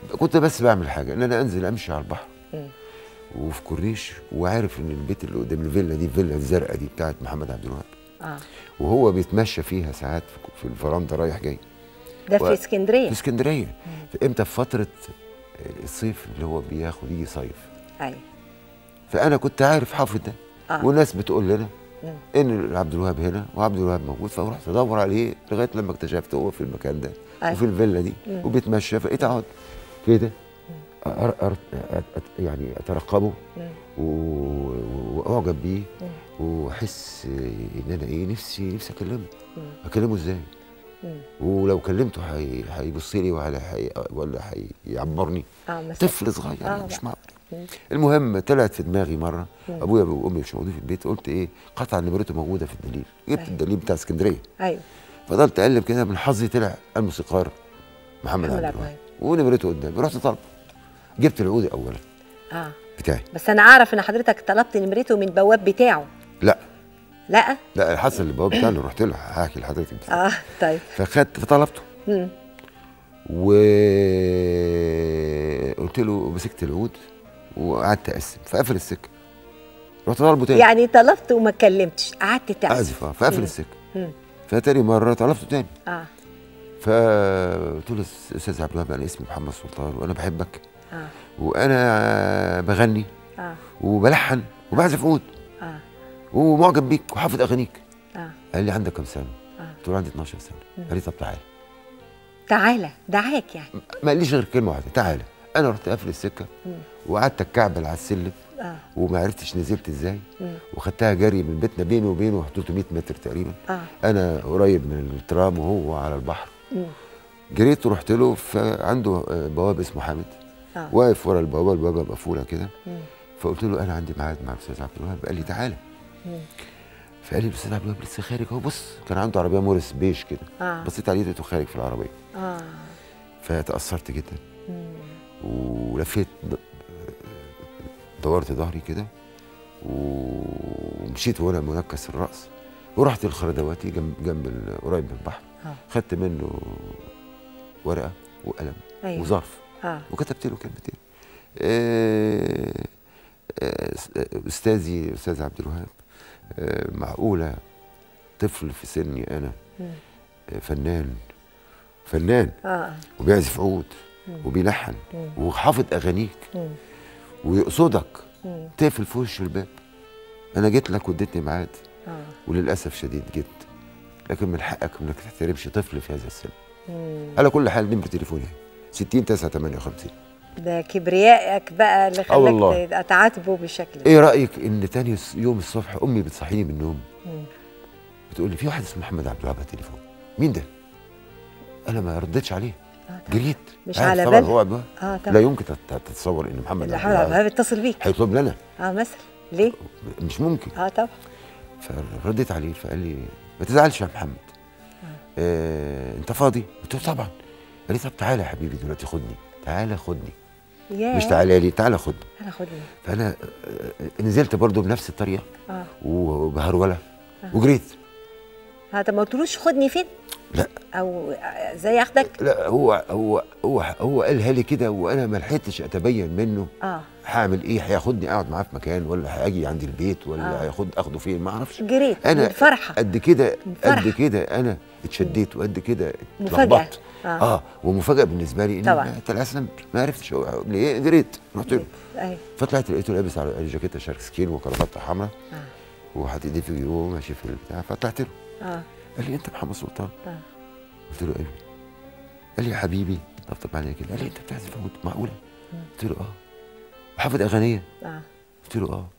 كنت بس بعمل حاجه ان انا انزل امشي على البحر مم. وفي كورنيش وعارف ان البيت اللي قدام الفيلا دي الفيلا الزرقاء دي بتاعت محمد عبد الوهاب اه وهو بيتمشى فيها ساعات في- في الفرندا رايح جاي ده في و- اسكندريه في اسكندريه امتى في فتره الصيف اللي هو بياخد يجي صيف ايوه فانا كنت عارف حافظ ده آه. والناس بتقول لنا مم. ان عبد الوهاب هنا وعبد الوهاب موجود فرحت ادور عليه لغايه لما اكتشفت هو في المكان ده أيوة. وفي الفيلا دي مم. وبيتمشى فقيت اقعد كده أر- أر- أت- يعني اترقبه مم. و- واعجب بيه مم. واحس ان انا ايه نفسي نفسي اكلمه مم. اكلمه ازاي مم. ولو كلمته هي- هيبص لي ولا هي ولا هيعبرني اه مثلا طفل صغير آه، مش بقى. معقول مم. المهم طلعت في دماغي مره مم. ابويا وامي مش موجودين في البيت قلت ايه قطع نمرته موجوده في الدليل جبت أيوة. الدليل بتاع اسكندريه ايوه فضلت اقلب كده من حظي طلع الموسيقار محمد محمد عبد عبد الوهاب ونمرته قدامي رحت طالبه جبت العود اولا اه بتاعي بس انا اعرف ان حضرتك طلبت نمرته من البواب بتاعه لا لا لا حصل البواب بتاعي اللي رحت له هحكي لحضرتك بس اه طيب فخدت فطلبته مم. وقلت له مسكت العود وقعدت اقسم فقفل السكه رحت طالبه تاني يعني طلبت وما اتكلمتش قعدت تعزف اعزف اه فقفل مم. السكه مم. فتاني مره طلبته تاني اه فقلت له استاذ عبد الوهاب انا اسمي محمد سلطان وانا بحبك اه وانا بغني اه وبلحن وبعزف عود اه ومعجب بيك وحافظ اغانيك اه قال لي عندك كام سنه؟ آه. قلت له عندي 12 سنه قال لي طب تعالى تعالى دعاك يعني ما قاليش غير كلمه واحده تعالى انا رحت قافل السكه مم. وقعدت اتكعبل على السلم اه وما عرفتش نزلت ازاي مم. وخدتها جري من بيتنا بيني وبينه 300 متر تقريبا اه انا قريب من الترام وهو على البحر مم. جريت ورحت له فعنده آه، بواب اسمه حامد اه واقف ورا البوابه البوابه مقفوله كده مم. فقلت له انا عندي ميعاد مع الاستاذ عبد الوهاب قال لي تعالى مم. فقال لي الاستاذ عبد الوهاب لسه خارج اهو بص كان عنده عربيه مورس بيش كده اه بصيت عليه لقيته خارج في العربيه اه فتاثرت جدا مم. ولفيت د- دورت ظهري كده ومشيت وانا منكس الراس ورحت الخردواتي جنب جنب ال- قريب من البحر اه خدت منه ورقه وقلم ايوه وظرف اه وكتبت له كلمتين آه، آه، استاذي استاذ عبد الوهاب آه، معقوله طفل في سني انا مم. آه، فنان فنان اه وبيعزف عود مم. وبيلحن مم. وحافظ اغانيك مم. ويقصدك مم. تقفل في وش الباب انا جيت لك واديتني ميعاد اه وللاسف شديد جيت لكن من حقك انك ما تحترمش طفل في هذا السن مم. على كل حال نمره تليفوني 60 9 58 ده كبريائك بقى اللي آه والله. خلاك تعاتبه بشكل ايه رايك ان تاني يس- يوم الصبح امي بتصحيني من النوم مم. بتقول لي في واحد اسمه محمد عبد الوهاب على التليفون مين ده انا ما ردتش عليه آه طبعا. جريت مش عارف على طبعا بالك. هو عبد الوهاب اه طبعا لا يمكن تت- تتصور ان محمد اللي عبد حول عبد الوهاب الوهاب اتصل بيك هيطلب لنا اه مثلا ليه؟ مش ممكن اه طبعا فرديت عليه فقال لي ما تزعلش يا محمد آه، انت فاضي؟ قلت له طبعا قال لي طب تعالى يا حبيبي دلوقتي خدني تعالى خدني ياه مش تعالى لي تعالى خدني انا خدني فانا آه، نزلت برضو بنفس الطريقه اه وبهروله وجريت اه طب ما قلتلوش خدني فين؟ لا او ازاي اخدك؟ لا هو هو هو هو قالها لي كده وانا ما لحقتش اتبين منه اه هعمل ايه هياخدني اقعد معاه في مكان ولا هيجي عندي البيت ولا آه. هياخد اخده فين ما اعرفش جريت انا من فرحه قد كده من فرحة. قد كده انا اتشديت وقد كده مفاجأة. اتلخبطت آه. اه ومفاجاه بالنسبه لي طبعاً. ان طلع اصلا ما عرفتش هو- ليه جريت رحت له ايوه فطلعت لقيته لابس على جاكيته شاركسكين وكرافته حمراء اه وحاطط ايديه في جيبه وماشي في البتاع فطلعت له اه قال لي انت محمد سلطان اه قلت له ايوه قال لي يا حبيبي طبطب عليا كده قال لي انت بتعزف عود معقوله قلت له اه وحافظ اغنيه اه قلت له اه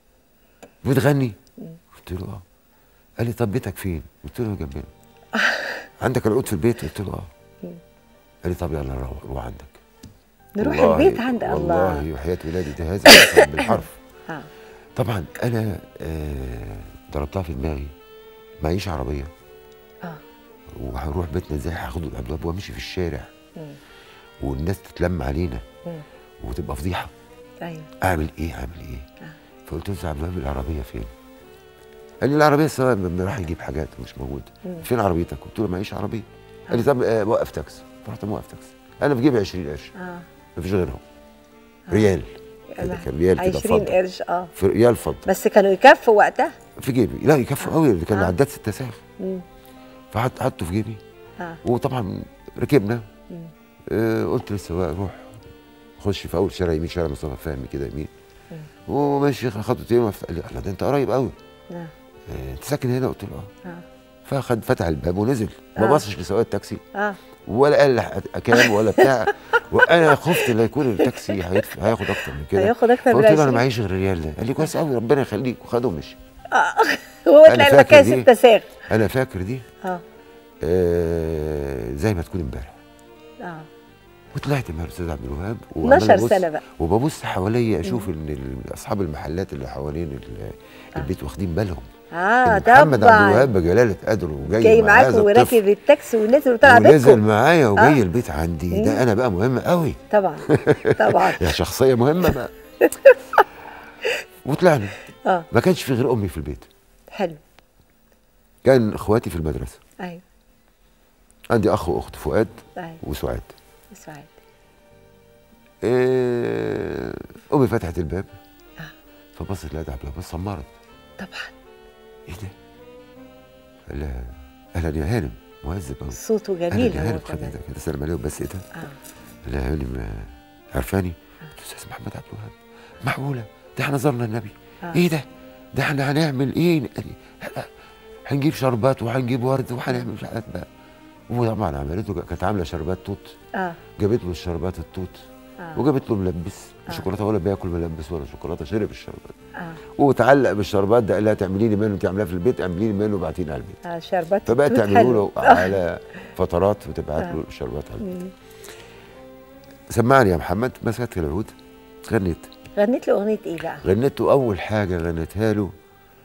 بتغني قلت له اه قال لي طب بيتك فين قلت له جنبنا عندك العود في البيت قلت له اه قال لي طب يلا روح روح عندك نروح والله- البيت عند الله والله وحياه ولادي هذا أصلاً بالحرف اه طبعا انا آه ضربتها في دماغي معيش عربيه اه وهنروح بيتنا ازاي هاخد عبد الوهاب وامشي في الشارع مم. والناس تتلم علينا مم. وتبقى فضيحه ايوه اعمل ايه اعمل ايه آه. فقلت له يا عبد الوهاب العربيه فين قال لي العربيه سواء لما راح يجيب حاجات مش موجوده مم. فين عربيتك قلت له معيش عربيه قال لي طب آه وقف تاكسي فرحت موقف تاكسي انا في جيبي 20 قرش اه مفيش غيرهم ريال كده كان ريال كده 20 فضه قرش اه في ريال فضه بس كانوا يكفوا وقتها في جيبي لا يكفوا قوي ده كان آه. عداد ست ساغ مم. فحط حطه في جيبي اه وطبعا ركبنا مم. آه قلت للسواق روح خش في اول شارع يمين شارع مصطفى فهمي كده يمين وماشي خطوتين وقفت قال لي الله ده انت قريب قوي اه آه، انت ساكن هنا قلت له اه اه فخد فتح الباب ونزل ما آه. بصش لسواق التاكسي اه ولا قال لي كام ولا بتاع وانا خفت لا يكون التاكسي هيدف- هياخد اكتر من كده هياخد أكتر من فقلت له انا 20. معيش غير الريال ده قال لي كويس قوي ربنا يخليك وخده ومشي هو أنا تلاقي فاكر المكان دي. ست ساغ انا فاكر دي اه آه زي ما تكون امبارح اه وطلعت مع الاستاذ عبد الوهاب 12 وعمال أبص- سنة بقى. وببص حواليا اشوف ان ال- اصحاب المحلات اللي حوالين ال- البيت واخدين بالهم اه إن محمد عبد طبعا الوهاب بجلاله قدره وجاي جاي مع معاك هذا وراكب الطفل التاكسي ونزل وطلع ونزل بيتكم معايا وجاي آه. البيت عندي ده انا بقى مهم قوي طبعا طبعا يا شخصيه مهمه بقى وطلعنا اه ما كانش في غير امي في البيت حلو كان اخواتي في المدرسه ايوه عندي اخ واخت فؤاد ايوه وسعاد سعاد إيه امي فتحت الباب آه. فبصت لقيت عبد الوهاب بس سمرت طبعا ايه ده؟ قال لها اهلا يا هانم مهذب قوي صوته اهلا جميل يا هو هانم خد كمان ايدك كده سلم عليهم بس ايه ده؟ اه قال لها يا هانم آه، عارفاني؟ قلت له استاذ محمد عبد الوهاب معقوله ده احنا زرنا النبي آه. ايه ده؟ ده احنا هنعمل ايه؟ قال لي لا، هنجيب شربات وهنجيب ورد وهنعمل مش عارف بقى وطبعا عملته كانت عامله شربات توت اه جابت له الشربات التوت آه. وجابت له ملبس آه. شوكولاته ولا بياكل ملبس ولا شوكولاته شرب الشربات اه وتعلق بالشربات ده قال لها تعملي لي منه تعمليها في البيت اعملي لي منه وابعتيه على البيت اه شربات فبقت توت تعمله حلو. له على فترات وتبعت آه. له الشربات على البيت مم. سمعني يا محمد مسكت العود غنيت غنيت له اغنيه ايه بقى؟ غنيت له اول حاجه غنيتها له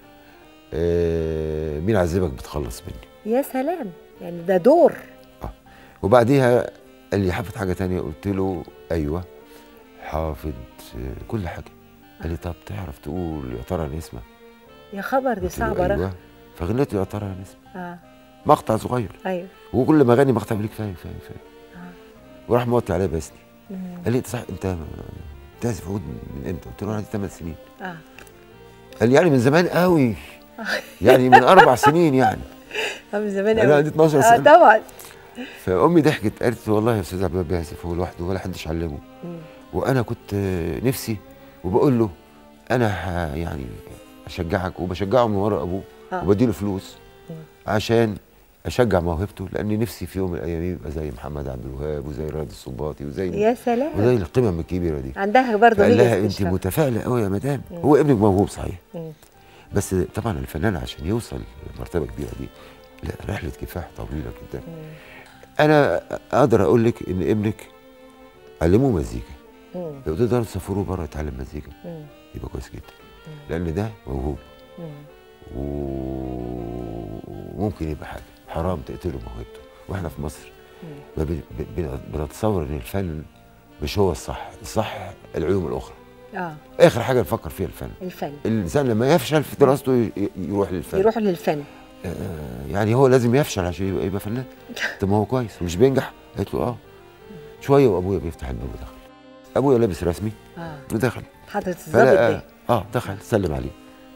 آه مين عذبك بتخلص مني يا سلام يعني ده دور اه وبعديها قال لي حافظ حاجه تانية قلت له ايوه حافظ آه، كل حاجه قال لي طب تعرف تقول يا ترى نسمه يا خبر دي قلت له صعبه ايوه رخ فغنيت له يا ترى يا نسمه اه مقطع صغير ايوه وكل ما اغني مقطع بيقول لي كفايه كفايه كفايه آه. وراح موطي عليا بسني مم. قال لي انت صح انت بتعزف عود من امتى؟ قلت له انا عندي ثمان سنين اه قال لي يعني من زمان قوي يعني من اربع سنين يعني آه، من زمان انا قوي عندي 12 اه سنه طبعا فامي ضحكت قالت والله يا استاذ عبد الوهاب بيعزف هو لوحده ولا حدش علمه مم. وانا كنت آه، نفسي وبقول له انا ه- يعني اشجعك وبشجعه من ورا ابوه آه. وبديله فلوس مم. عشان اشجع موهبته لاني نفسي في يوم من الايام يبقى زي محمد عبد الوهاب وزي رائد السنباطي وزي يا سلام وزي القمم الكبيره دي عندها برضه فقال لها هيجس انت تشرب. متفائله قوي يا مدام هو ابنك موهوب صحيح مم. بس طبعا الفنان عشان يوصل لمرتبه كبيره دي لا رحله كفاح طويله جدا مم. انا اقدر اقول لك ان ابنك علموه مزيكا مم. لو تقدروا تسافروه بره يتعلم مزيكا مم. يبقى كويس جدا لان ده موهوب مم. و- وممكن يبقى حاجه حرام تقتلوا موهبته واحنا في مصر ما بن- بن- بنتصور ان الفن مش هو الصح الصح العلوم الاخرى اه اخر حاجه نفكر فيها الفن الفن الانسان لما يفشل في دراسته ي- ي- يروح للفن يروحوا للفن آه يعني هو لازم يفشل عشان يبقى, يبقى فنان طب ما هو كويس ومش بينجح قالت له اه شويه وابويا بيفتح الباب ودخل ابويا لابس رسمي اه ودخل حضرة الظابط فلقى ده اه دخل سلم عليه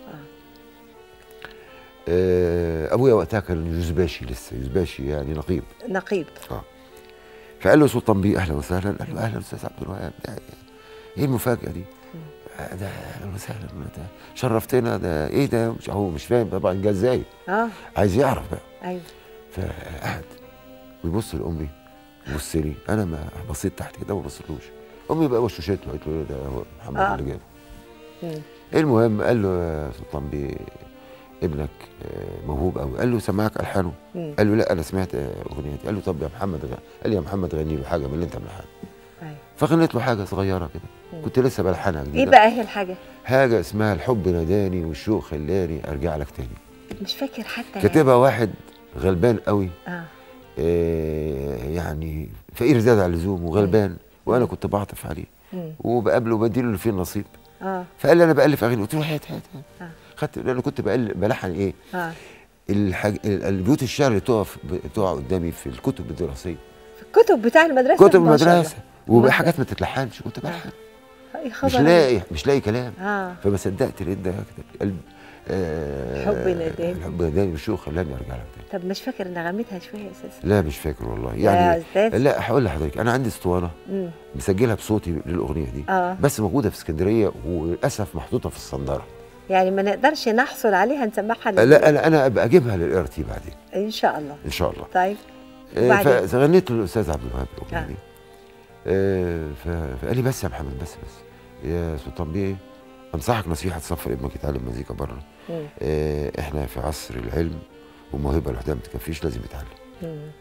آه ابويا وقتها كان يوزباشي لسه يوزباشي يعني نقيب نقيب اه فقال له سلطان بيه اهلا وسهلا قال له اهلا استاذ عبد الوهاب ده ايه المفاجاه دي؟ آه، ده اهلا وسهلا ده شرفتنا ده ايه ده مش هو مش فاهم طبعا جه ازاي اه عايز يعرف بقى ايوه فقعد ويبص لامي يبص لي انا ما بصيت تحت كده وما بصيتلوش امي بقى وشوشت له قالت له ده هو محمد آه. اللي جابه مم. المهم قال له يا سلطان بيه ابنك آه، موهوب قوي قال له سمعك الحانه مم. قال له لا انا سمعت آه، اغنيتي قال له طب يا محمد غ... قال لي يا محمد غني له حاجه من اللي انت ملحنها ايوه فغنيت له حاجه صغيره كده كنت لسه بلحنها جديده ايه بقى هي الحاجه حاجه اسمها الحب ناداني والشوق خلاني ارجع لك تاني مش فاكر حتى يعني. كاتبها واحد غلبان قوي اه آه، يعني فقير زياده عن اللزوم وغلبان وانا كنت بعطف عليه مم. وبقابله وبديله اللي فيه النصيب اه فقال لي انا بالف اغاني قلت له هات هات هات آه. خدت انا كنت بقل بلحن ايه اه الحاج... ال- البيوت الشعر اللي تقف بتقع قدامي في الكتب الدراسيه في الكتب بتاع المدرسه كتب ما شاء الله. المدرسه وبقى حاجات ما تتلحنش كنت بلحن اي مش خبر لاقي مش لاقي كلام اه فما صدقت لقيت ده كده قلب آه حب ناداني. الحب ناداني وشو خلاني ارجع لك تاني طب مش فاكر نغمتها شويه اساسا لا مش فاكر والله يا يعني أستاذ. لا هقول لحضرتك انا عندي اسطوانه مم. مسجلها بصوتي للاغنيه دي اه بس موجوده في اسكندريه وللاسف محطوطه في الصندره يعني ما نقدرش نحصل عليها نسمعها لا انا انا ابقى اجيبها للار تي بعدين ان شاء الله ان شاء الله طيب آه، وبعدين؟ فغنيت للاستاذ عبد الوهاب الاغنيه آه. دي آه، ف- فقال لي بس يا محمد بس بس يا سلطان بيه انصحك نصيحه تسافر ابنك يتعلم مزيكا بره مم. آه، احنا في عصر العلم والموهبه لوحدها ما تكفيش لازم يتعلم مم.